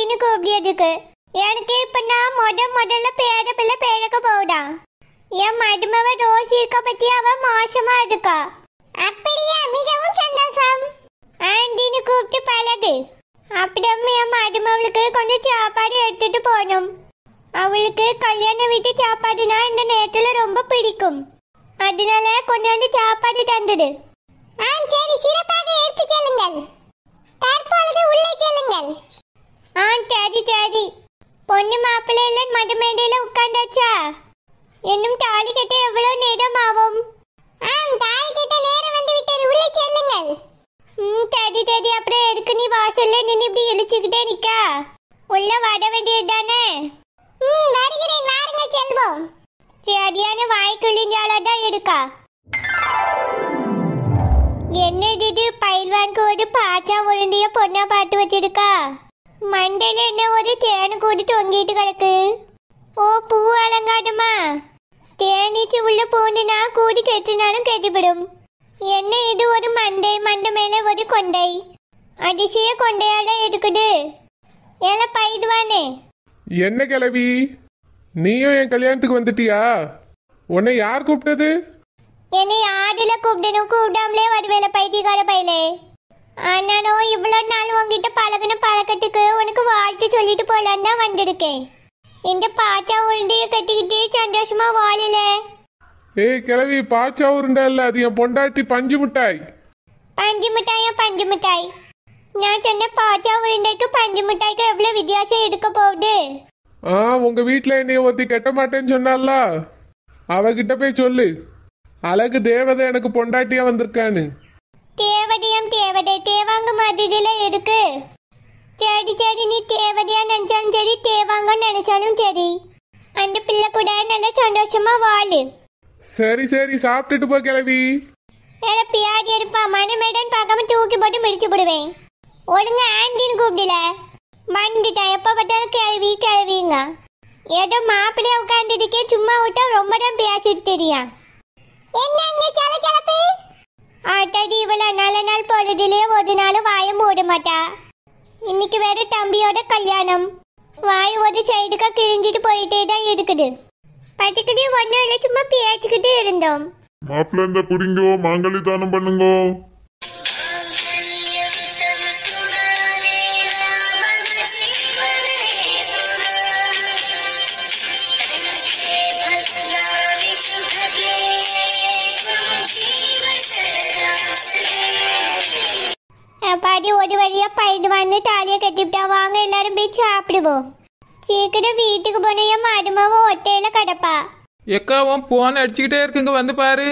ஆண்டின்னு கூப்பிடியதுக்கு எனக்கு இப்ப நான் முத முதல்ல பேர பிள்ளை பேரக்க போடா என் மருமவ ரோஸ் இருக்க பத்தி அவ மோசமா இருக்கா அப்படியா மிகவும் சந்தோஷம் ஆண்டின்னு கூப்பிட்டு பழகு அப்புறம் என் மருமவளுக்கு கொஞ்சம் சாப்பாடு எடுத்துட்டு போகணும் அவளுக்கு கல்யாண வீட்டு சாப்பாடுனா இந்த நேரத்துல ரொம்ப பிடிக்கும் அதனால கொஞ்சோண்டு சாப்பாடு தந்துடு ஆ சரி சிறப்பாக எடுத்து செல்லுங்கள் தற்பொழுது உள்ளே செல்லுங்கள் ஆ சரி சரி பொண்ணு மாப்பிள்ளை எல்லாம் மடுமேடையில உட்கார்ந்தாச்சா இன்னும் தாலி கட்ட எவ்வளவு நேரம் ஆகும் ஆம் தாலி கட்ட நேரம் வந்து விட்டது உள்ளே செல்லுங்கள் ம் சரி சரி அப்புறம் எதுக்கு நீ வாசல்ல நின்று இப்படி இழுச்சுக்கிட்டே நிக்கா உள்ள வர வேண்டியதுதானே ம் வருகிறேன் வாருங்க செல்வோம் சரியான வாய்க்குள்ளிஞ்சால தான் இருக்கா என்னது இது பயில்வானுக்கு ஒரு பாச்சா உருண்டிய பொண்ணா பாட்டு வச்சிருக்கா மண்டையில என்ன ஒரு தேனு கூடி தொங்கிட்டு கிடக்கு ஓ பூ அலங்காட்டமா தேனீச்சு உள்ள பூண்டுனா கூடி கெட்டுனாலும் கெட்டுவிடும் என்ன இது ஒரு மண்டை மண்டை மேல ஒரு கொண்டை அதிசய கொண்டையால இருக்குது ஏல பயிடுவானே என்ன கிளவி நீயும் என் கல்யாணத்துக்கு வந்துட்டியா உன்னை யார் கூப்பிட்டது என்னை ஆடுல கூப்பிடணும் கூப்பிடாமலே வருவேல பைத்தியக்கார பையலே ஆனாலும் இவ்வளோ நாள் உங்ககிட்ட பழகுன பழக்கத்துக்கு உனக்கு வாழ்த்து சொல்லிட்டு போலான்னு தான் வந்திருக்கேன் இந்த பாச்சா உருண்டையை கட்டிக்கிட்டு சந்தோஷமா வாழல ஏய் கிளவி பாச்சா உருண்டை இல்ல அது என் பொண்டாட்டி பஞ்சு மிட்டாய் பஞ்சு மிட்டாயா பஞ்சு மிட்டாய் நான் சொன்ன பாச்சா உருண்டைக்கு பஞ்சு மிட்டாய்க்கு எவ்வளோ வித்தியாசம் இருக்க போகுது ஆ உங்க வீட்ல என்னைய ஒருத்தி கட்ட மாட்டேன்னு சொன்னால அவகிட்ட போய் சொல்லு அழகு தேவதை எனக்கு பொண்டாட்டியா வந்திருக்கான்னு தேவதையும் தேவதை தேவாங்க மாதிரில இருக்கு சரி சரி நீ தேவதையா நினைச்சாலும் சரி தேவாங்க நினைச்சாலும் சரி அந்த பிள்ளை கூட நல்லா சந்தோஷமா வாழு சரி சரி சாப்பிட்டுட்டு போ கிளவி வேற பியாடி எடுப்பா மனமேடன் பார்க்காம தூக்கி போட்டு மிடிச்சு போடுவேன் ஒழுங்க ஆண்டின்னு கூப்பிடல வந்துட்டா எப்ப பார்த்தாலும் கிளவி கிளவிங்க ஏதோ மாப்பிள்ளைய உட்காந்துருக்கே சும்மா விட்டா ரொம்ப தான் பேசிட்டு தெரியா என்னங்க சல சலப்பு ஆட்டாடி இவள நல்ல நாள் பொழுதுலயே ஒரு நாள் வாய மூட மாட்டா இன்னைக்கு வேற தம்பியோட கல்யாணம் வாய் ஒரு சைடுக்கா கிழிஞ்சிட்டு போயிட்டே தான் இருக்குது பட்டுக்கிட்டே ஒன்றும் இல்லை சும்மா பேச்சுக்கிட்டே இருந்தோம் மாப்பிள்ள இந்த குடிங்கோ மாங்கலி தானம் பண்ணுங்கோ பாடி ஒரு வழியா பயிர் வந்து தாலியை கட்டிவிட்டா வாங்க எல்லாரும் போய் சாப்பிடுவோம் சீக்கிரம் வீட்டுக்கு போன என் மருமவ ஒட்டையில கிடப்பா எக்கா உன் போன் அடிச்சுக்கிட்டே இருக்குங்க வந்து பாரு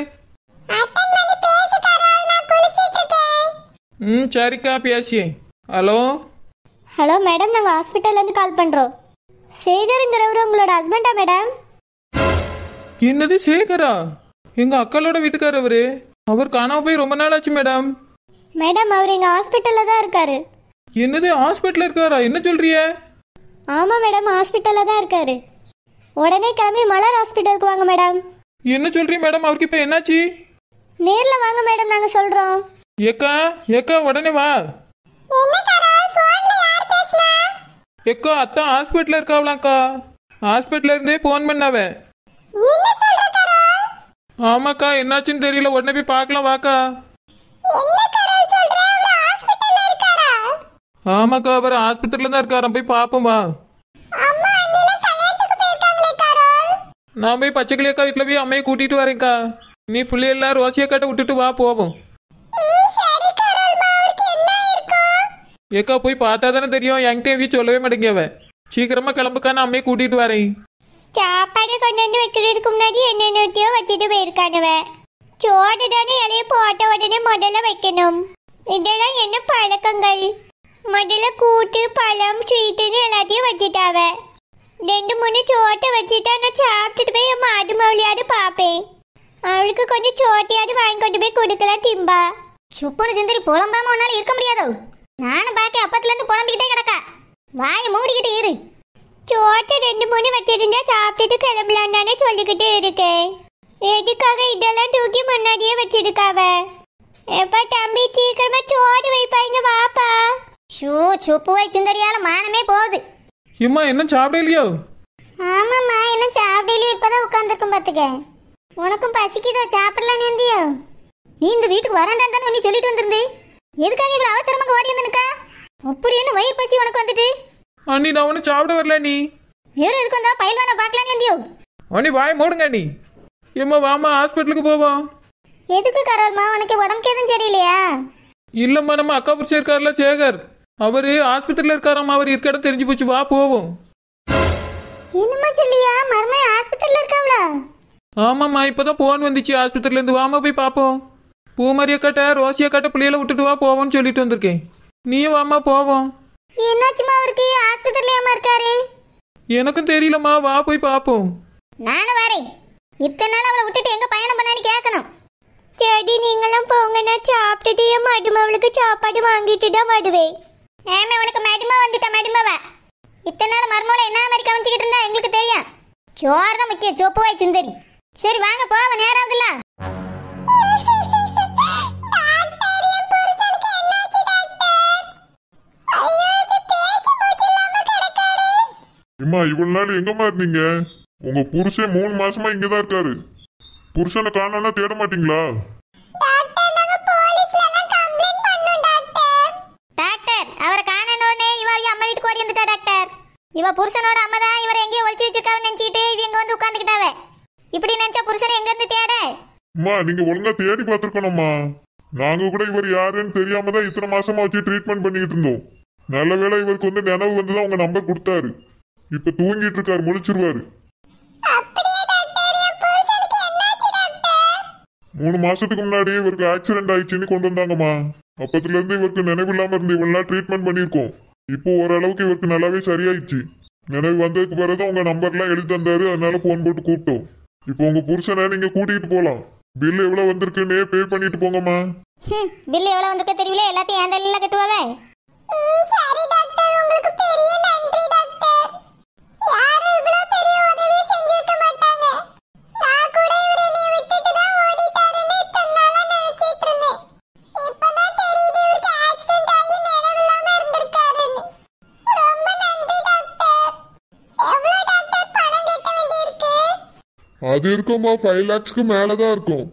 ம் சரிக்கா பேசி ஹலோ ஹலோ மேடம் நாங்கள் ஹாஸ்பிட்டல்லேருந்து கால் பண்ணுறோம் சேகருங்கிறவர் உங்களோட ஹஸ்பண்டா மேடம் என்னது சேகரா எங்க அக்காளோட வீட்டுக்காரவரு அவர் காணாம போய் ரொம்ப நாள் ஆச்சு மேடம் மேடம் அவர் எங்கள் ஹாஸ்பிட்டலில் தான் இருக்காரு என்னது ஹாஸ்பிட்டல் இருக்காரா என்ன சொல்றிய ஆமாம் மேடம் ஹாஸ்பிட்டலில் தான் இருக்காரு உடனே கிளம்பி மலர் ஹாஸ்பிட்டலுக்கு வாங்க மேடம் என்ன சொல்றீ மேடம் அவருக்கு இப்ப என்னாச்சு நேரில் வாங்க மேடம் நாங்கள் சொல்கிறோம் ஏக்கா ஏக்கா உடனே வா எக்கா அத்தா ஹாஸ்பிட்டல் இருக்காவலாம்க்கா ஹாஸ்பிட்டல்ல இருந்தே ஃபோன் பண்ணாவ ஆமாக்கா என்னாச்சுன்னு தெரியல உடனே போய் பார்க்கலாம் வாக்கா ஆமாக்கா அவர் ஹாஸ்பிட்டல்ல தான் இருக்காராம் போய் பார்ப்போம் வா நான் போய் பச்சைக்கிளி அக்கா வீட்டில் போய் அம்மையை கூட்டிட்டு வரேன்க்கா நீ பிள்ளையெல்லாம் ரோசி அக்காட்ட விட்டுட்டு வா போவோம் ஏக்கா போய் பார்த்தா தானே தெரியும் என்கிட்ட எங்கேயும் சொல்லவே மாட்டேங்க அவ சீக்கிரமா கிளம்புக்கா நான் அம்மையை கூட்டிட்டு வரேன் சாப்பாடு கொண்டு வந்து வைக்கிறதுக்கு முன்னாடி என்னென்னத்தையோ வச்சுட்டு போயிருக்கானுவ சோறு தானே இலைய போட்ட உடனே முதல்ல வைக்கணும் இதெல்லாம் என்ன பழக்கங்கள் முதல்ல கூட்டு பழம் ஸ்வீட்டுன்னு எல்லாத்தையும் வச்சுட்டாவ ரெண்டு மூணு சோட்டை வச்சுட்டா நான் சாப்பிட்டுட்டு போய் என் மாடு மவுளியாவது பார்ப்பேன் அவளுக்கு கொஞ்சம் சோட்டையாவது வாங்கி கொண்டு போய் கொடுக்கலாம் திம்பா சுப்பனு சுந்தரி புலம்பாம உன்னால இருக்க முடியாதோ நானும் பாக்கி அப்பத்துல இருந்து புலம்பிக்கிட்டே கிடக்கா வாயை மூடிக்கிட்டு இரு சோட்டை ரெண்டு மூணு வச்சிருந்தா சாப்பிட்டுட்டு கிளம்பலாம் தானே சொல்லிக்கிட்டு இருக்கேன் எதுக்காக இதெல்லாம் தூக்கி முன்னாடியே வச்சிருக்காவ எப்பா தம்பி சீக்கிரமா சோறு வைப்பாங்க வாப்பா ஷூ சுப்புவாய் சுந்தரியால மானமே போகுது இம்மா என்ன சாப்பிடலையோ ஆமாம்மா என்ன சாப்பிடலையே இப்பதான் உட்காந்துருக்கும் பாத்துக்க உனக்கும் பசிக்குதோ சாப்பிடலான்னு வந்தியோ நீ இந்த வீட்டுக்கு வரண்டான்னு தானே நீ சொல்லிட்டு வந்திருந்தே எதுக்காக இவ்வளவு அவசரமாக ஓடி வந்தனுக்கா அப்படி என்ன வயிறு பசி உனக்கு வந்துட்டு அண்ணி நான் ஒன்றும் சாப்பிட வரல நீ வேற எதுக்கு வந்தா பயில்வான பார்க்கலான்னு வந்தியோ அண்ணி வாய் மூடுங்க அண்ணி ஏம்மா வாமா ஹாஸ்பிட்டலுக்கு போவோம் எதுக்கு கரோல்மா உனக்கு உடம்புக்கு எதுவும் சரியில்லையா இல்லம்மா நம்ம அக்கா புரிச்சு இருக்கார்ல சேகர் அவரு ஆஸ்பத்திரியில் இருக்காராம்மா அவர் இருக்க இடம் தெரிஞ்சு போச்சு வா போவோம் என்னம்மா சொல்லியா மருமை ஆஸ்பத்திரியில இருக்காவளா ஆமாம்மா இப்போதான் போன் வந்துச்சு ஆஸ்பத்திரியிலேருந்து வாமா போய் பார்ப்போம் பூமாரி அக்காட்ட ரோசி அக்காட்ட பிள்ளைகளை விட்டுட்டு வா போவோம்னு சொல்லிட்டு வந்திருக்கேன் நீயும் வாமா போவோம் என்னாச்சுமா அவருக்கு ஆஸ்பத்திரியில ஏமா இருக்காரு எனக்கும் தெரியலம்மா வா போய் பார்ப்போம் நானும் வரேன் இத்தனை நாள் அவளை விட்டுட்டு எங்க பயணம் பண்ணான்னு கேட்கணும் சரி நீங்களும் போங்க நான் சாப்பிட்டுட்டு என் மருமவளுக்கு சாப்பாடு வாங்கிட்டு தான் வருவேன் ஏமே உனக்கு மடிமா வந்துட்ட மடிமாவ இத்தனை நாள் மருமகளை என்ன மாதிரி கவனிச்சுக்கிட்டு இருந்தா எங்களுக்கு தெரியும் சோறு தான் முக்கியம் சொப்புவாய் சுந்தரி சரி வாங்க போவ நேரம் ஆகுதுல்ல இம்மா இவ்வளவு நாள் எங்கம்மா இருந்தீங்க உங்க புருஷன் மூணு மாசமா இங்கதான் இருக்காரு புருஷனை காணோம்னா தேட மாட்டீங்களா டாக்டர் அவரை காணனோடனே இவ அவ அம்மா வீட்டுக்கு ஓடி வந்துட்டா டாக்டர் இவ புருஷனோட அம்மா தான் இவரை எங்கேயோ ஒளிச்சு வச்சிருக்காவன்னு நினைச்சிட்டு இவ இங்க வந்து உட்காந்துக்கிட்டாவ இப்படி நினைச்சா புருஷனை எங்க இருந்து தேட அம்மா நீங்க ஒழுங்கா தேடி பார்த்துருக்கணும்மா நாங்க கூட இவர் யாருன்னு தெரியாம தான் இத்தனை மாசமா வச்சு ட்ரீட்மெண்ட் பண்ணிக்கிட்டு இருந்தோம் நல்ல வேளை இவருக்கு வந்து நினைவு வந்து தான் உங்க நம்பர் கொடுத்தாரு இப்ப தூங்கிட்டு இருக்காரு முழிச்சிருவாரு மூணு மாசத்துக்கு முன்னாடி இவருக்கு ஆக்சிடென்ட் ஆயிடுச்சுன்னு கொண்டு வந்தாங்கம்மா அப்பத்துல இருந்து இவருக்கு நினைவு இல்லாம இருந்து இவ்வளவு நாள் ட்ரீட்மெண்ட் பண்ணியிருக்கோம் இப்போ ஓரளவுக்கு இவருக்கு நல்லாவே சரியாயிடுச்சு நினைவு வந்ததுக்கு பிறகு உங்க நம்பர்லாம் எழுதி தந்தாரு அதனால போன் போட்டு கூப்பிட்டோம் இப்போ உங்க புருஷனை நீங்க கூட்டிகிட்டு போலாம் பில் எவ்வளவு வந்திருக்குன்னு பே பண்ணிட்டு போங்கம்மா ஹம், பில் எவ்வளவு வந்திருக்க தெரியல எல்லாத்தையும் ஏன் தலையில கட்டுவாவே சரி டாக்டர் உங்களுக்கு பெரிய நன்றி டாக்டர் யாரும் இவ்வளவு பெரிய உதவி செஞ்சிருக்க மாட்டாங்க நான் கூட இவரை என்னை விட்டுட்டு தான் ஓடிட்டாருன்னு இத்தனை நாளா நினைச்சிட்டு இருந்தேன் இப்பதான் தெரியுது இவருக்கு ஆக்சிடென்ட் ஆகி நினைவில்லாம இருந்திருக்காருன்னு ரொம்ப நன்றி டாக்டர் எவ்வளவு டாக்டர் பணம் கட்ட வேண்டியிருக்கு அது இருக்கும்மா ஃபைவ் லேக்ஸ்க்கு மேலதான் இருக்கும்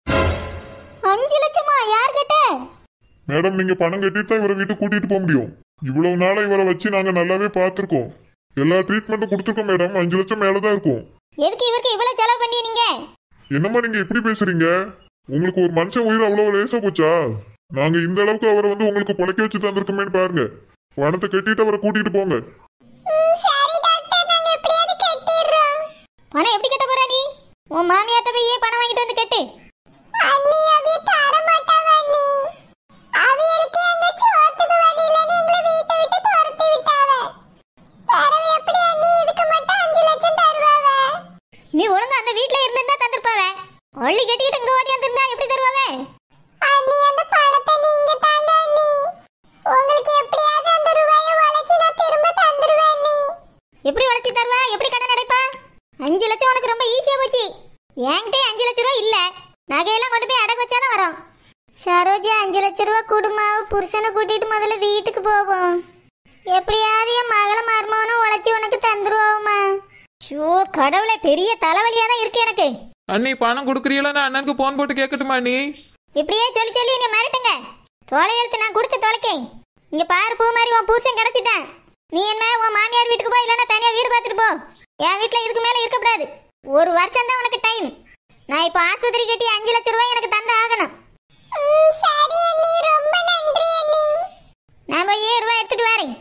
அஞ்சு லட்சமா யார் கிட்ட மேடம் நீங்க பணம் கட்டிட்டு தான் இவரை வீட்டுக்கு கூட்டிட்டு போக முடியும் இவ்வளவு நாளா இவரை வச்சு நாங்க நல்லாவே பார்த்திருக்கோம் எல்லா ட்ரீட்மெண்ட்டும் கொடுத்துருக்கோம் மேடம் அஞ்சு லட்சம் மேலதான் இருக்கும் எதுக்கு இவருக்கு இவ்வளவு செலவு பண்ணி நீங்க என்னம்மா நீங்க இப்படி பேசுறீங்க உங்களுக்கு ஒரு மனுஷன் உயிர் அவ்வளவு லேசா போச்சா நாங்க இந்த அளவுக்கு அவரை வந்து உங்களுக்கு பொழைக்க வச்சு தந்திருக்கோமேன்னு பாருங்க பணத்தை கட்டிட்டு அவரை கூட்டிட்டு போங்க சரி டாக்டர் நாங்க எப்படியாவது கட்டிடுறோம் பணம் எப்படி கட்ட போற நீ உன் மாமியார்ட்ட போய் பணம் வாங்கிட்டு வந்து கட்டு அண்ணி அவிய தர மாட்டாங்க அண்ணி அவியலுக்கு எங்க சோத்துக்கு வழி இல்ல எங்களை வீட்டை விட்டு துரத்தி விட்டாவ பரவ எப்படி அண்ணி இதுக்கு மட்டும் அஞ்சு லட்சம் தருவாவ நீ ஒழுங்கா அந்த வீட்ல இருந்திருந்தா தந்திருப்பாவ ஒள்ளி கட்டிக்கிட்டு இங்க ஓடி வந்திருந்தா எப்படி தருவாவ அண்ணி அந்த பணத்தை நீங்க தாங்க அண்ணி உங்களுக்கு எப்படியாவது அந்த ரூபாயை உழைச்சி நான் திரும்ப தந்துருவேன் அண்ணி எப்படி உழைச்சி தருவா எப்படி கடன் அடைப்பா அஞ்சு லட்சம் உனக்கு ரொம்ப ஈஸியா போச்சு என்கிட்ட அஞ்சு லட்ச ரூபா இல்ல நகையெல்லாம் கொண்டு போய் அடகு வச்சாதான் வரும் சரோஜா அஞ்சு லட்ச ரூபா குடுமா புருஷனை கூட்டிட்டு முதல்ல வீட்டுக்கு போவோம் எப்படியாவது என் மகளை மருமகனும் உழைச்சி உனக்கு தந்துருவோமா ஷோ கடவுளே பெரிய தலைவலியா தான் இருக்கு எனக்கு அண்ணி பணம் கொடுக்குறீங்களா நான் அண்ணனுக்கு போன் போட்டு கேட்கட்டுமா நீ இப்படியே சொல்லி சொல்லி என்னை மிரட்டுங்க தொலை எடுத்து நான் கொடுத்து தொலைக்கேன் இங்க பாரு பூ மாதிரி உன் புருஷன் கிடைச்சிட்டான் நீ என்ன உன் மாமியார் வீட்டுக்கு போ இல்லைன்னா தனியா வீடு பார்த்துட்டு போ என் வீட்டுல இதுக்கு மேல இருக்கக்கூடாது ஒரு வருஷம் தான் உனக்கு டைம் நான் இப்போ ஆஸ்பத்திரி கட்டி அஞ்சு லட்சம் ரூபாய் எனக்கு தந்து ஆகணும் சரி அண்ணி ரொம்ப நன்றி அண்ணி நான் போய் ரூபாய் எடுத்துட்டு வரேன்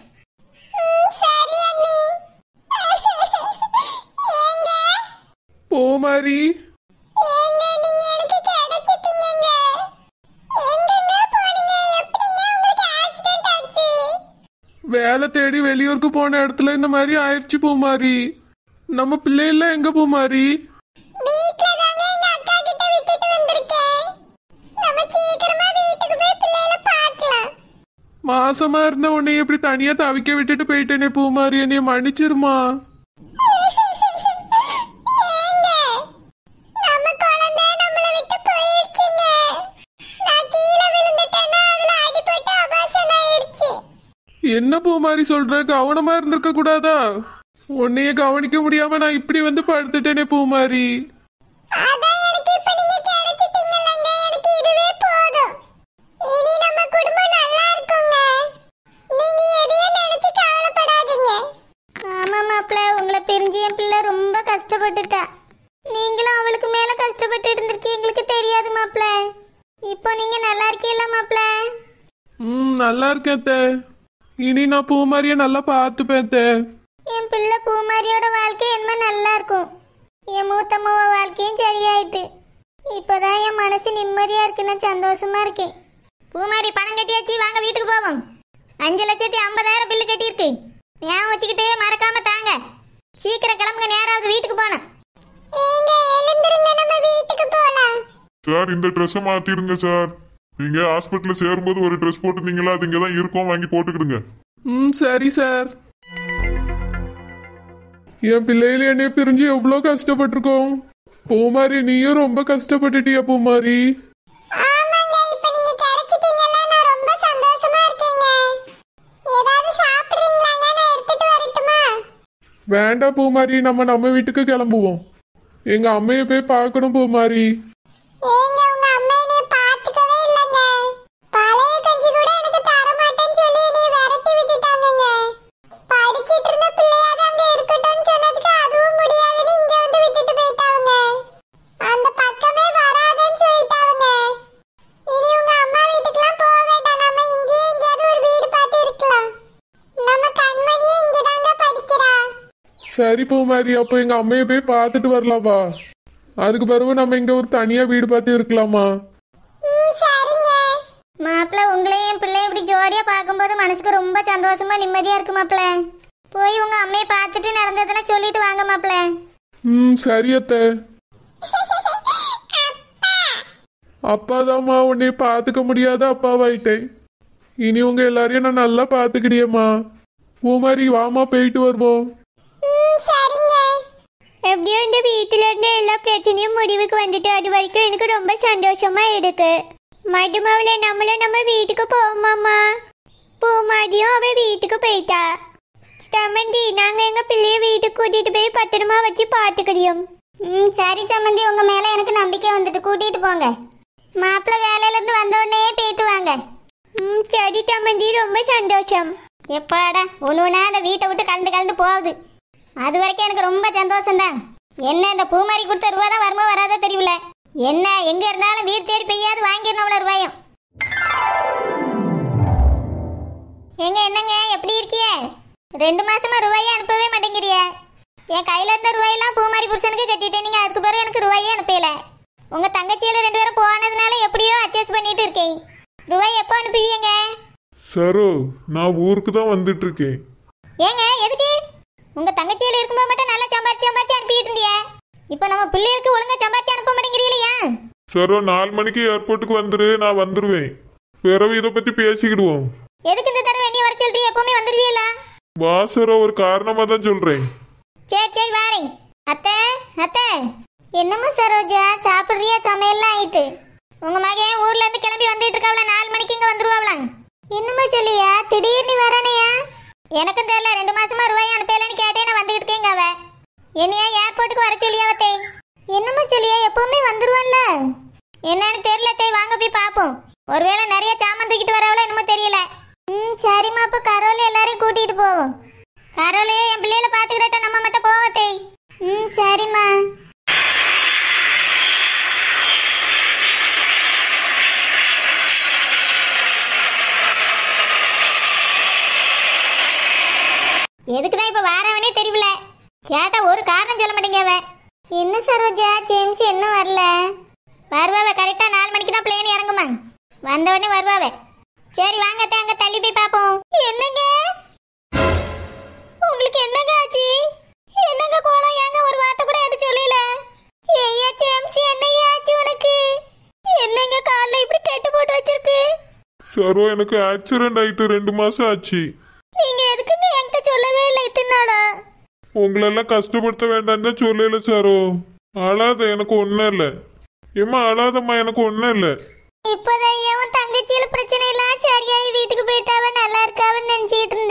சரி அண்ணி ஏங்க பூமாரி ஏங்க நீங்க எனக்கு கிடைச்சிட்டீங்கங்க எங்கங்க போனீங்க எப்படிங்க உங்களுக்கு ஆக்சிடென்ட் ஆச்சு வேலை தேடி வெளியூருக்கு போன இடத்துல இந்த மாதிரி ஆயிடுச்சு பூமாரி நம்ம பிள்ளைகள்லாம் எங்க பூமாரி வீட்ல தாங்க எங்க அக்கா கிட்ட விட்டுட்டு வந்திருக்கேன் நம்ம சீக்கிரமா வீட்டுக்கு போய் பிள்ளைகளை பார்க்கலாம் மாசமா இருந்த உன்னை இப்படி தனியா தவிக்க விட்டுட்டு போயிட்டேனே பூமாரி என்னைய மன்னிச்சிருமா ஏங்க நம்ம குழந்தை நம்மள விட்டு போயிடுச்சுங்க நான் கீழே விழுந்துட்டேன்னா அதுல அடிபட்டு அபாசன் ஆயிடுச்சு என்ன பூ மாதிரி சொல்ற கவனமா இருந்திருக்க கூடாதா உன்னைய கவனிக்க முடியாம நான் இப்படி வந்து படுத்துட்டேனே பூ மாதிரி அதான் எனக்கு இப்ப நீங்க கிடைச்சிட்டீங்கல்லங்க எனக்கு இதுவே போதும் இனி நம்ம குடும்பம் நல்லா இருக்குங்க நீங்க எதையும் நினைச்சு கவலைப்படாதீங்க ஆமா மாப்பிள்ள உங்களை பிரிஞ்சு என் பிள்ளை ரொம்ப கஷ்டப்பட்டுட்டா நீங்களும் அவளுக்கு மேல கஷ்டப்பட்டு இருந்திருக்கீங்க எங்களுக்கு தெரியாது மாப்பிள்ள இப்போ நீங்க நல்லா இருக்கீங்களா மாப்பிள்ள ம் நல்லா இருக்கேன் அத்தை. இனி நான் பூ மாதிரியே நல்லா பார்த்துப்பேன் அத்தை. என் பிள்ளை பூமாரியோட வாழ்க்கை என்ன நல்லா இருக்கும் என் மூத்தம்மாவ வாழ்க்கையும் சரியாயிட்டு இப்போதான் என் மனசு நிம்மதியா இருக்கு நான் சந்தோஷமா இருக்கேன் பூமாரி பணம் கட்டியாச்சு வாங்க வீட்டுக்கு போவோம் அஞ்சு லட்சத்தி ஐம்பதாயிரம் பில்லு கட்டியிருக்கு ஞாபகம் வச்சுக்கிட்டு மறக்காம தாங்க சீக்கிரம் கிளம்புங்க நேராவது வீட்டுக்கு போனோம் ஏங்க எழுந்திருங்க நம்ம வீட்டுக்கு போலாம் சார் இந்த ட்ரெஸ்ஸை மாத்திடுங்க சார் நீங்க ஹாஸ்பிட்டல்ல சேரும்போது ஒரு ட்ரெஸ் போட்டுருந்தீங்களா அது இங்க தான் இருக்கும் வாங்கி போட்டுக்கிடுங்க ம் சரி சார் என் பிள்ளையில என்னைய பிரிஞ்சு எவ்வளோ கஷ்டப்பட்டிருக்கோம் பூமாரி நீயும் ரொம்ப கஷ்டப்பட்டுட்டியா பூமாரி ஆமாங்க இப்ப நீங்க கிடைச்சிட்டீங்கல்ல நான் ரொம்ப சந்தோஷமா இருக்கேங்க ஏதாவது சாப்பிடுறீங்களாங்க நான் எடுத்துட்டு வரட்டுமா வேண்டாம் பூமாரி நம்ம நம்ம வீட்டுக்கு கிளம்புவோம் எங்க அம்மையை போய் பார்க்கணும் பூமாரி ஏங்க உங்க அம்மா என்னைய பாத்துக்கவே இல்லைங்க பழைய கஞ்சி கூட எனக்கு தர மாட்டேன்னு சொல்லி என்னைய விரட்டி விட்டுட்டாங்கங்க படிச்சிட்டு இருந்த பிள்ளையாவது அங்க இருக்கட்டும்னு சொன்னதுக்கு அதுவும் முடியாதுன்னு இங்க வந்து விட்டுட்டு போயிட்டாங்க அந்த பக்கமே வராதுன்னு சொல்லிட்டாங்க இனி உங்க அம்மா வீட்டுக்குலாம் போக வேண்டாம் நம்ம இங்கேயே எங்கேயாவது ஒரு வீடு பார்த்து இருக்கலாம் நம்ம கண்மணியே இங்கதாங்க படிக்கிறா சரி பூமாரி அப்போ எங்க அம்மையை போய் பார்த்துட்டு வரலாமா அதுக்கு பிறகு நம்ம இங்க ஒரு தனியா வீடு பார்த்து இருக்கலாமா ம் சரிங்க மாப்பிள்ள உங்களையும் என் பிள்ளைய இப்படி ஜோடியா பார்க்கும்போது மனசுக்கு ரொம்ப சந்தோஷமா நிம்மதியா இருக்கு மாப்பிள்ள போய் உங்க அம்மையை பார்த்துட்டு நடந்ததெல்லாம் சொல்லிட்டு வாங்க மாப்பிள்ள ம் சரி அத்தை அப்பாதாம்மா உன்னை பார்த்துக்க முடியாத அப்பாவாயிட்டேன் இனி உங்க எல்லாரையும் நான் நல்லா பார்த்துக்கிடியேம்மா பூமாரி வாமா போயிட்டு வருவோம் ம் சரிங்க எப்படியோ இந்த வீட்டில இருந்த எல்லா பிரச்சனையும் முடிவுக்கு வந்துட்டு அது வரைக்கும் எனக்கு ரொம்ப சந்தோஷமா இருக்கு மடுமாவில நம்மளும் நம்ம வீட்டுக்கு போவோமாமா பூமாடியும் அவ வீட்டுக்கு போயிட்டா சமந்தி நாங்க எங்க பிள்ளைய வீட்டுக்கு கூட்டிட்டு போய் பத்திரமா வச்சு பாத்துக்கிறியோம் ம் சரி சமந்தி உங்க மேல எனக்கு நம்பிக்கை வந்துட்டு கூட்டிட்டு போங்க மாப்பிள்ள வேலையில இருந்து வந்த உடனே போயிட்டு வாங்க ம் சரி சமந்தி ரொம்ப சந்தோஷம் எப்பாடா ஒன்று ஒன்றா அந்த வீட்டை விட்டு கலந்து கலந்து போகுது அது வரைக்கும் எனக்கு ரொம்ப சந்தோஷம் தான் என்ன இந்த பூமாரி கொடுத்த ரூபா தான் வருமோ வராதோ தெரியல என்ன எங்க இருந்தாலும் வீடு தேடி பெய்யாது வாங்கிடணும் ரூபாயும் எங்க என்னங்க எப்படி இருக்கிய ரெண்டு மாசமா ரூபாயே அனுப்பவே மாட்டேங்கிறிய என் கையில இருந்த ரூபாயெல்லாம் பூமாரி புருஷனுக்கு கட்டிட்டேன் நீங்க அதுக்கு பிறகு எனக்கு ரூபாயே அனுப்பல உங்க தங்கச்சியில ரெண்டு பேரும் போனதுனால எப்படியோ அட்ஜஸ்ட் பண்ணிட்டு இருக்கேன் ரூபாய் எப்போ அனுப்புவீங்க சரோ நான் ஊருக்கு தான் வந்துட்டு இருக்கேன் ஏங்க எதுக்கு உங்க தங்கச்சியில இருக்கும்போது மட்டும் நல்லா சம்பாரிச்சு சம்பாரிச்சு அனுப்பிட்டு இருந்திய இப்போ நம்ம பிள்ளைகளுக்கு ஒழுங்கா சம்பாரிச்சு அனுப்ப மாட்டேங்கிறீங்களா சரோ நாலு மணிக்கு ஏர்போர்ட்டுக்கு வந்துரு நான் வந்துருவேன் பிறகு இதை பத்தி பேசிக்கிடுவோம் எதுக்கு இந்த தடவை நீ வர சொல்லிட்டு எப்பவுமே வந்துருவீங்களா வா சரோ ஒரு காரணமா தான் சொல்றேன் சரி சரி வாரேன் அத்தை அத்தை என்னம்மா சரோஜா சாப்பிடுறியா சமையல்லாம் ஆயிட்டு உங்க மகன் ஊர்ல இருந்து கிளம்பி வந்துட்டு இருக்காவல நாலு மணிக்கு இங்க வந்துருவாங்களாம் என்னம்மா சொல்லியா திடீர்னு வரானையா எனக்கும் தெரியல ரெண்டு மாசமா ரூபாய் அனுப்பலன்னு கேட்டே நான் வந்துகிட்டு இருக்கேங்க அவ என்னையா ஏர்போர்ட்டுக்கு வர சொல்லியா அவத்தை என்னம்மா சொல்லியா எப்பவுமே வந்துருவான்ல என்னன்னு தெரியல தே வாங்க போய் பாப்போம் ஒருவேளை நிறைய சாமான் தூக்கிட்டு வரவளோ என்னமோ தெரியல ம் சரிம்மா அப்ப கரோல எல்லாரையும் கூட்டிட்டு போவோம் கரோலே என் பிள்ளைகளை பாத்துக்கிட்ட நம்ம மட்டும் போவத்தே ம் சரிம்மா எதுக்குதான் இப்ப வாரவனே தெரியல கேட்டா ஒரு காரணம் சொல்ல மாட்டேங்க அவ என்ன சரோஜா ஜேம்ஸ் என்ன வரல வருவாவ கரெக்டா நாலு மணிக்கு தான் பிளேன் இறங்குமா வந்த உடனே வருவாவ சரி வாங்க அத்தை, அங்க தள்ளி போய் பாப்போம் என்னங்க உங்களுக்கு என்னங்க ஆச்சு என்னங்க கோலம் ஏங்க ஒரு வார்த்தை கூட எடுத்து சொல்லல ஐயா ஜேம்ஸ் என்னையா ஆச்சு உனக்கு என்னங்க கால்ல இப்படி கெட்டு போட்டு வச்சிருக்கு சரோ எனக்கு ஆக்சிடென்ட் ஆயிட்டு ரெண்டு மாசம் ஆச்சு நீங்க எதுக்குங்க என்கிட்ட சொல்லவே இல்லை இத்தனை நாளா உங்களெல்லாம் கஷ்டப்படுத்த வேண்டாம் தான் சொல்லல சரோ அழாத எனக்கு ஒன்றும் இல்லை ஏம்மா அழாதம்மா எனக்கு ஒன்றும் இல்லை இப்போதான் ஏன் உன் தங்கச்சியில பிரச்சனை எல்லாம் சரியாயி வீட்டுக்கு போயிட்டாவ நல்லா இருக்காவன்னு நினைச்சிட்டு இருந்தேன்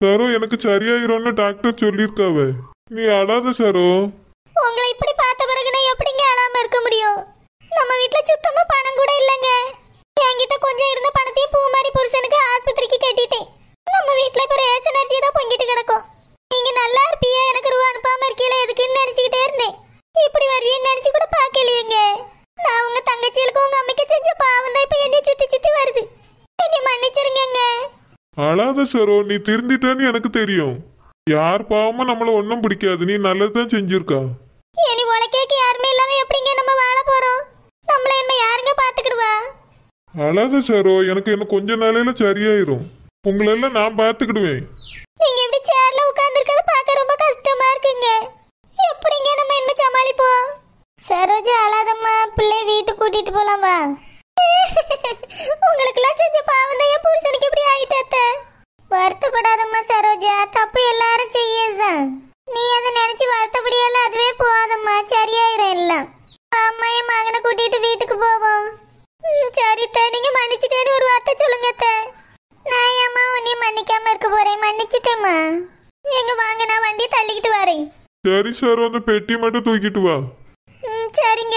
சரோ எனக்கு சரியாயிரும்னு டாக்டர் சொல்லியிருக்காவ நீ அழாத சரோ உங்களை இப்படி பார்த்த பிறகு நான் எப்படிங்க அழாம இருக்க முடியும் நம்ம வீட்ல சுத்தமா பணம் கூட இல்லைங்க என்கிட்ட கொஞ்சம் இருந்த பணத்தையும் பூ மாதிரி புருஷனுக்கு ஆஸ்பத்திரிக்கு கட்டிட்டேன் நம்ம வீட்ல இப்ப ரேஷன் அரிசி தான் பொங்கிட்டு கிடக்கும் நீங்க நல்லா இருப்பிய எனக்கு ரூபா அனுப்பாம இருக்கீல எதுக்குன்னு நினைச்சுக்கிட்டே இருந்தேன் இப்படி வருவீன்னு நினைச்சு கூட பார்க்கலையேங்க நான் உங்க தங்கச்சிகளுக்கு உங்க அம்மைக்கு செஞ்ச பாவம் தான் இப்ப என்னைய சுத்தி சுத்தி வருது என்னை மன்னிச்சிருங்கங்க அழாத சரோ நீ திருந்திட்டேன்னு எனக்கு தெரியும் யார் பாவமும் நம்மள ஒன்றும் பிடிக்காது நீ நல்லதுதான் செஞ்சிருக்கா இனி உலகேக்கு யாருமே இல்லாம எப்படிங்க நம்ம வாழ போறோம் நம்மள என்ன யாருங்க பாத்துக்கிடுவா அழாத சரோ எனக்கு இன்னும் கொஞ்ச நாளையில சரியாயிரும் உங்களெல்லாம் நான் பார்த்துக்கிடுவேன் நீங்க இப்படி சேர்ல உட்கார்ந்துருக்கத பார்க்க ரொம்ப கஷ்டமா இருக்குங்க எப்படிங்க நம்ம என்ன சமாளிப்போம் சரோஜா அழாதம்மா பிள்ளை வீட்டுக்கு கூட்டிட்டு போலாம் வா உங்களுக்கெல்லாம் செஞ்ச பாவம் தான் என் புருஷனுக்கு இப்படி ஆயிட்டாத்த வருத்தப்படாதம்மா சரோஜா தப்பு எல்லாரும் செய்யதான் நீ அதை நினைச்சு வருத்தப்படியெல்லாம் அதுவே போகாதம்மா சரியாயிரும் எல்லாம் அம்மா என் மகனை கூட்டிட்டு வீட்டுக்கு போவோம் ம், சரி அத்தை, நீங்க மன்னிச்சிட்டேன்னு ஒரு வார்த்தை சொல்லுங்க அத்தை. நான் ஏம்மா உன்னை மன்னிக்காம இருக்க போறேன் மன்னிச்சிட்டேம்மா எங்க வாங்க நான் வண்டியை தள்ளிக்கிட்டு வரேன் சரி சரோ அந்த பெட்டி மட்டும் தூக்கிட்டு வா ம் சரிங்க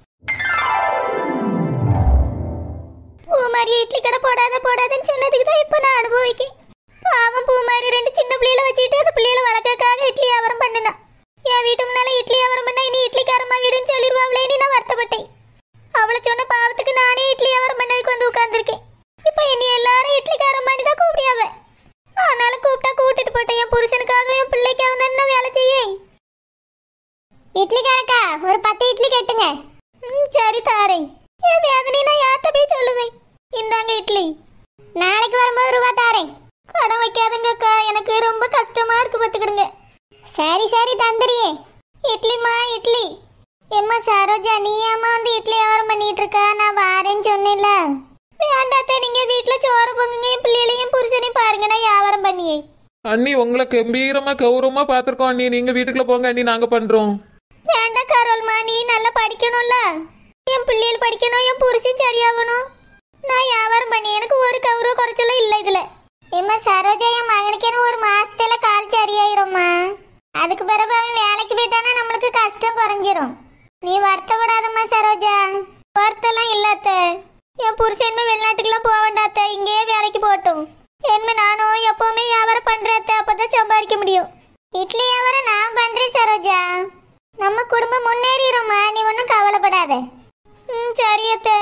பூமாரி இட்லி கடை போடாத போடாதன்னு சொன்னதுக்கு தான் இப்போ நான் அனுபவிக்கேன் பாவம் பூமாரி ரெண்டு சின்ன பிள்ளைகளை வச்சுக்கிட்டு அந்த பிள்ளைகளை வளர்க்கறதுக்காக இட்லி வியாபாரம் பண்ணினா என் வீட்டு முன்னால இட்லி வியாபாரம் பண்ணா இனி இட்லிக்காரம்மா வீடுன்னு சொல்லிடுவாங்களேன்னு நான் வருத்தப்பட்டேன் அவளை சொன்ன பாவத்துக்கு நானே இட்லி வியாபாரம் பண்ணதுக்கு வந்து உட்கார்ந்துருக்கேன் இப்போ இனி எல்லாரும் இட்லிக்காரம் பண்ணி தான் கூப்பிடியாவ ஆனாலும் கூப்பிட்டா கூட்டிட்டு போட்டேன் என் புருஷனுக்காக என் பிள்ளைக்காக தான் என்ன வேலை செய்யேன் இட்லிக்காரக்கா ஒரு பத்து இட்லி கட்டுங்க ம் சரி தாரேன் என் வேதனை நான் யார்கிட்ட போய் சொல்லுவேன் இந்தாங்க இட்லி நாளைக்கு வரும்போது ரூபா தாரேன் கடன் வைக்காதுங்கக்கா எனக்கு ரொம்ப கஷ்டமா இருக்கு பார்த்துக்கிடுங்க சரி சரி தந்துரியே இட்லிமா இட்லி எம்மா சரோஜா நீ ஏம்மா வந்து இட்லி வியாபாரம் பண்ணிட்டு இருக்கா நான் வாரேன்னு சொன்னேன்ல வேண்டாத்தே நீங்க வீட்டுல சோறு பொங்குங்க என் பிள்ளைகளையும் புருஷனையும் பாருங்க நான் வியாபாரம் பண்ணியே அண்ணி உங்களை கம்பீரமா கௌரவமா பார்த்துருக்கோம் அண்ணி நீங்க வீட்டுக்குள்ள போங்க அண்ணி நாங்க பண்றோம் வேண்டாம் கரோல்மா நீ நல்லா படிக்கணும்ல என் பிள்ளைகள் படிக்கணும் என் புருஷன் சரியாகணும் நான் வியாபாரம் பண்ணி எனக்கு ஒரு கௌரவ குறைச்சலும் இல்லை இதுல ஏம்மா சரோஜா என் மகனுக்கு என்ன ஒரு மாசத்துல கால் சரியாயிரும்மா அதுக்கு பிறகு அவன் வேலைக்கு போயிட்டானா நம்மளுக்கு கஷ்டம் குறைஞ்சிரும் நீ வருத்தப்படாதம்மா சரோஜா வருத்தம்லாம் இல்லாத்த என் புருஷன் இனிமே வெளிநாட்டுக்கெல்லாம் போக வேண்டாத்த இங்கேயே வேலைக்கு போட்டும் என்ன நானும் எப்பவுமே வியாபாரம் பண்றேன் அப்பதான் சம்பாதிக்க முடியும் இட்லி வியாபாரம் நான் பண்றேன் சரோஜா நம்ம குடும்பம் முன்னேறிடும்மா நீ ஒன்றும் கவலைப்படாத ம் சரி அத்தை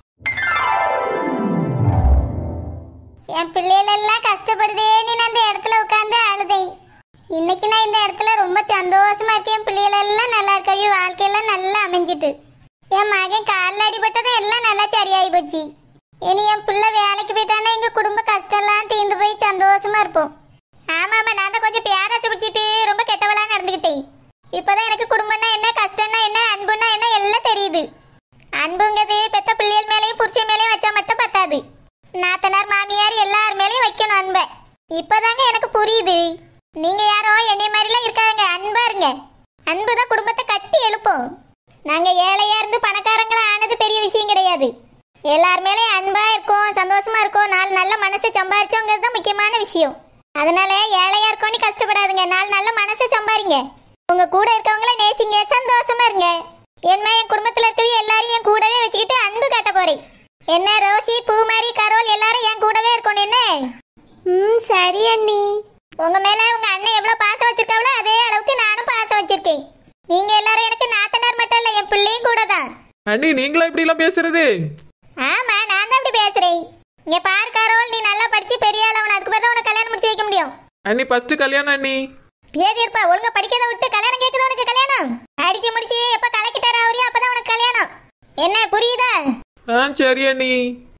என் பிள்ளைகள் எல்லாம் கஷ்டப்படுதேன்னு நான் இந்த இடத்துல உட்காந்து அழுதேன் இன்னைக்கு நான் இந்த இடத்துல ரொம்ப சந்தோஷமா இருக்கேன் என் பிள்ளைகள் எல்லாம் நல்லா இருக்கவி வாழ்க்கையெல்லாம் நல்லா அமைஞ்சிட்டு என் மகன் காலில் அடிபட்டதும் எல்லாம் நல்லா சரியாகி போச்சு இனி என் பிள்ளை வேலைக்கு போயிட்டானா எங்க குடும்ப கஷ்டம்லாம் தீர்ந்து போய் சந்தோஷமா இருப்போம் ஆமா ஆமா நான் தான் கொஞ்சம் பேராசை பிடிச்சிட்டு ரொம்ப கெட்டவளா நடந்துக்கிட்டேன் இப்பதான் எனக்கு குடும்பம்னா என்ன கஷ்டம்னா என்ன அன்புனா என்ன எல்லாம் தெரியுது அன்புங்கிறது பெத்த பிள்ளைகள் மேலேயும் புருஷன் மேலேயும் வச்சா மட்டும் பத்தாது நாத்தனார் மாமியார் எல்லார் மேலேயும் வைக்கணும் அன்பை இப்பதாங்க எனக்கு புரியுது நீங்க யாரோ என்னைய மாதிரிலாம் இருக்காங்க அன்பா இருங்க அன்பு தான் குடும்பத்தை கட்டி எழுப்போம் நாங்க ஏழையா இருந்து பணக்காரங்களா ஆனது பெரிய விஷயம் கிடையாது எல்லார் மேலேயும் அன்பா இருக்கோம் சந்தோஷமா இருக்கோம் நாலு நல்ல மனசை சம்பாரிச்சோங்கிறது தான் முக்கியமான விஷயம் அதனால ஏழையா இருக்கோன்னு கஷ்டப்படாதுங்க நாலு நல்ல மனசை சம்பாரிங்க உங்க கூட இருக்கவங்கள நேசிங்க சந்தோஷமா இருங்க என்ன என் குடும்பத்துல இருக்கவே எல்லாரையும் என் கூடவே வச்சுக்கிட்டு அன்பு காட்ட போறேன் என்ன ரோசி பூமாரி கரோல் எல்லாரும் என் கூடவே இருக்கணும் என்ன ம் சரி அண்ணி உங்க மேல உங்க அண்ணன் எவ்வளவு பாசம் வச்சிருக்காவளோ அதே அளவுக்கு நானும் பாசம் வச்சிருக்கேன் நீங்க எல்லாரும் எனக்கு நாத்தனார் மட்டும் இல்ல என் பிள்ளையும் கூட தான் அண்ணி நீங்களா இப்படி எல்லாம் பேசுறது ஆமா நான் தான் அப்படி பேசுறேன் இங்க பாரு கரோல் நீ நல்லா படிச்சு பெரிய ஆளவன் அதுக்கு பிறகு உனக்கு கல்யாணம் முடிச்சு வைக்க முடியும் அண்ணி ஃபர்ஸ்ட் கல்யாணம் அண்ணி பேதி இருப்பா ஒழுங்கா படிக்கிறத விட்டு கல்யாணம் கேக்குது உனக்கு கல்யாணம் அடிச்சு முடிச்சு எப்ப கலக்கிட்டாரா அவரையும் அப்பதான் உனக்கு கல்யாணம் என்ன புரியுதா ஆ சரி அண்ணி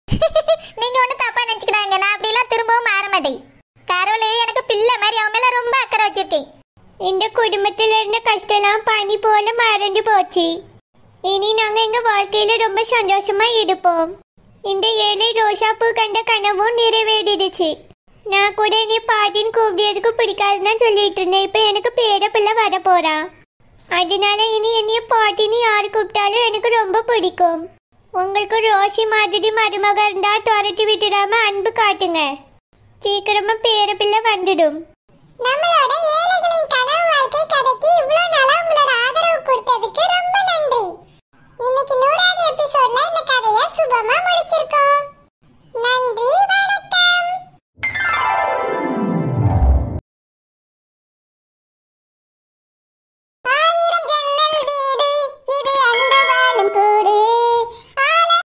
நீங்க ஒண்ணு தப்பா நினைச்சுக்கிடாங்க நான் அப்படிலாம் திரும்பவும் மாற மாட்டேன் கரோலு எனக்கு பிள்ளை மாதிரி அவன் மேல ரொம்ப அக்கறை வச்சிருக்கேன் இந்த குடும்பத்துல இருந்த கஷ்டம்லாம் பனி போல மறைஞ்சு போச்சு இனி நாங்க எங்க வாழ்க்கையில ரொம்ப சந்தோஷமா இருப்போம் இந்த ஏழை ரோசாப்பூ கண்ட கனவும் நிறைவேறிடுச்சு நான் கூட நீ பாட்டின்னு கூப்பிடுறதுக்கு பிடிக்காதுன்னு சொல்லிட்டு இருந்தேன் இப்ப எனக்கு பேர பிள்ளை வர போறான் அதனால இனி என்னைய பாட்டின்னு யார் கூப்பிட்டாலும் எனக்கு ரொம்ப பிடிக்கும் உங்களுக்கு ரோசி மாதிரி மருமக இருந்தா துரத்தி விட்டுடாம அன்பு காட்டுங்க சீக்கிரமா பேர பிள்ளை வந்துடும் நம்மளோட ஏழை